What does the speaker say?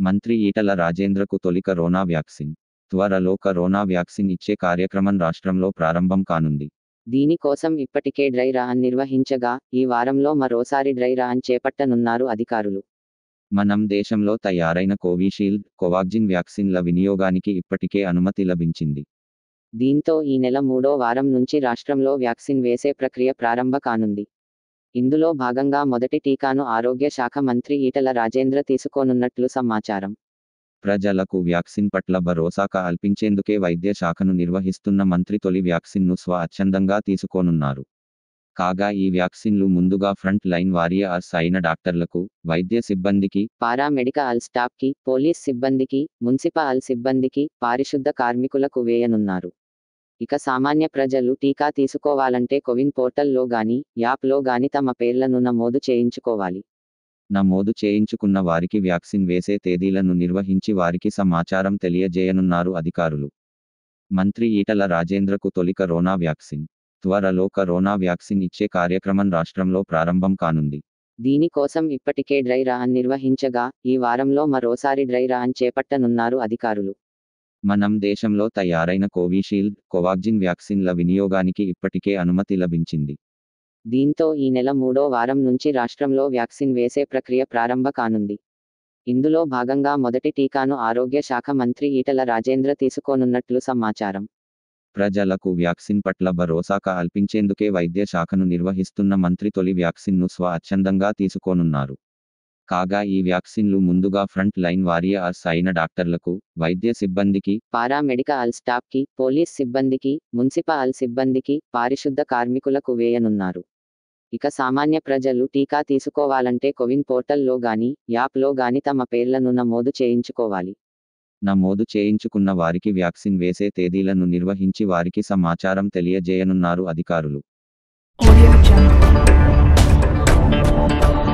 మంత్రి ఈటల రాజేంద్రకు తొలి కరోనా వ్యాక్సిన్ త్వరలో కరోనా వ్యాక్సిన్ ఇచ్చే కార్యక్రమం రాష్ట్రంలో ప్రారంభం కానుంది దీనికోసం ఇప్పటికే డ్రై రన్ నిర్వహించగా ఈ వారంలో మరోసారి డ్రై రన్ చేపట్టనున్నారు అధికారులు మనం దేశంలో తయారైన కోవిషీల్డ్ కోవాక్జిన్ వ్యాక్సిన్ల వినియోగానికి ఇప్పటికే అనుమతి లభించింది దీంతో ఈ నెల మూడో వారం నుంచి రాష్ట్రంలో వ్యాక్సిన్ వేసే ప్రక్రియ ప్రారంభ కానుంది ఇందులో భాగంగా మొదటి టీకాను ఆరోగ్య శాఖ మంత్రి ఈటల రాజేంద్ర తీసుకోనున్నట్లు సమాచారం ప్రజలకు వ్యాక్సిన్ పట్ల భరోసా కల్పించేందుకే వైద్య శాఖను నిర్వహిస్తున్న మంత్రి తొలి వ్యాక్సిన్ను స్వచ్ఛందంగా తీసుకోనున్నారు కాగా ఈ వ్యాక్సిన్లు ముందుగా ఫ్రంట్ లైన్ వారియర్స్ అయిన డాక్టర్లకు వైద్య సిబ్బందికి పారామెడికల్ స్టాఫ్ కి పోలీస్ సిబ్బందికి మున్సిపల్ సిబ్బందికి పారిశుద్ధ కార్మికులకు వేయనున్నారు ఇక సామాన్య ప్రజలు టీకా తీసుకోవాలంటే కోవిన్ పోర్టల్లో గాని యాప్లో గాని తమ పేర్లను నమోదు చేయించుకోవాలి నమోదు చేయించుకున్న వారికి వ్యాక్సిన్ వేసే తేదీలను నిర్వహించి వారికి సమాచారం తెలియజేయనున్నారు అధికారులు మంత్రి ఈటల రాజేంద్రకు తొలి కరోనా వ్యాక్సిన్ త్వరలో కరోనా వ్యాక్సిన్ ఇచ్చే కార్యక్రమం రాష్ట్రంలో ప్రారంభం కానుంది దీనికోసం ఇప్పటికే డ్రై రన్ నిర్వహించగా ఈ వారంలో మరోసారి డ్రై రన్ చేపట్టనున్నారు అధికారులు మనం దేశంలో తయారైన కోవిషీల్డ్ కోవాక్జిన్ వ్యాక్సిన్ల వినియోగానికి ఇప్పటికే అనుమతి లభించింది దీంతో ఈ నెల మూడో వారం నుంచి రాష్ట్రంలో వ్యాక్సిన్ వేసే ప్రక్రియ ప్రారంభ కానుంది ఇందులో భాగంగా మొదటి టీకాను ఆరోగ్య శాఖ మంత్రి ఈటల రాజేంద్ర తీసుకోనున్నట్లు సమాచారం ప్రజలకు వ్యాక్సిన్ పట్ల భరోసా కల్పించేందుకే వైద్య శాఖను నిర్వహిస్తున్న మంత్రి తొలి వ్యాక్సిన్ను స్వచ్ఛందంగా తీసుకోనున్నారు కాగా ఈ వ్యాక్సిన్లు ముందుగా ఫ్రంట్ లైన్ వారియర్స్ అయిన డాక్టర్లకు వైద్య సిబ్బందికి పారామెడికల్ స్టాఫ్ కి పోలీస్ సిబ్బందికి మున్సిపల్ సిబ్బందికి పారిశుద్ధ కార్మికులకు వేయనున్నారు ఇక సామాన్య ప్రజలు టీకా తీసుకోవాలంటే కోవిన్ పోర్టల్లో గాని యాప్లో గాని తమ పేర్లను నమోదు చేయించుకోవాలి నమోదు చేయించుకున్న వారికి వ్యాక్సిన్ వేసే తేదీలను నిర్వహించి వారికి సమాచారం తెలియజేయనున్నారు అధికారులు Audio Jungle.